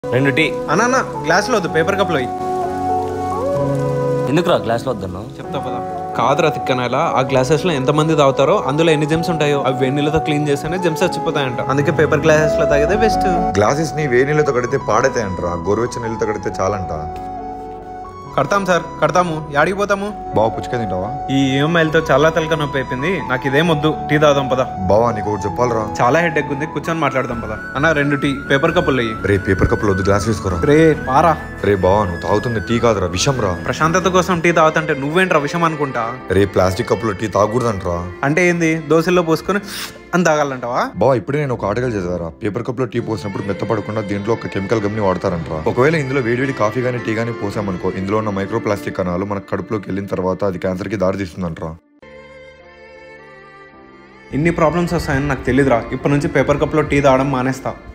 రెండు టీ అన్న అన్న గ్లాసులో వద్దు పేపర్ కప్లో ఇయ్యి. ఎందుకురా గ్లాస్లో వద్దన్నావు చెప్తా పదా కాదురా తిక్కనాల ఆ గ్లాసెస్ లో ఎంత మంది తాగుతారో అందులో ఎన్ని జెమ్స్ ఉంటాయో అవి వేడి నీళ్ళతో క్లీన్ చేస్తేనే జెమ్స్ చచ్చిపోతాయంట అందుకే పేపర్ గ్లాసెస్ లో తాగితే బెస్ట్ గ్లాసెస్ ని వేడి నీళ్ళతో కడితే పాడైతాయి అంటారా గోరువెచ్చని నీళ్ళతో కడితే చాలంట కడతాం సార్ కడతాము యాడికి పోతాము బావ పుచ్చకాయ తింటావా ఈ ఈఎంఐలతో చాలా తలక నొప్పి అయిపోయింది నాకు ఇదేం వద్దు టీ తాగుదాం పదా బావా నీకు ఒకటి చెప్పాలరా చాలా హెడ్ ఎక్ ఉంది కూర్చొని మాట్లాడదాం పదా అన్న రెండు టీ పేపర్ కప్పులు ఇయ్యి రే పేపర్ కప్పులు వద్దు గ్లాస్ తీసుకోరా రే పారా రే బావా నువ్వు తాగుతుంది టీ కాదురా విషం రా ప్రశాంతత కోసం టీ తాగుతుంటే నువ్వేంట్రా విషయం అనుకుంటా రే ప్లాస్టిక్ కప్పులో టీ తాగకూడదంటరా అంటే ఏంది దోశల్లో పోసుకొని అని తాగాలంటావా బావా ఇప్పుడే నేను ఒక ఆర్టికల్ చదివారా పేపర్ కప్ లో టీ పోసినప్పుడు మెత్తపడకుండా దీంట్లో ఒక కెమికల్ గమ్ని వాడతారంట ఒకవేళ ఇందులో వేడివేడి కాఫీ కానీ టీ కానీ పోసామనుకో ఇందులో ఉన్న మైక్రో ప్లాస్టిక్ కణాలు మన కడుపులోకి వెళ్ళిన తర్వాత అది క్యాన్సర్ కి దారి తీస్తుందంటరా ఇన్ని ప్రాబ్లమ్స్ వస్తాయని నాకు తెలియదురా ఇప్పటి నుంచి పేపర్ కప్లో టీ తాగడం మానేస్తా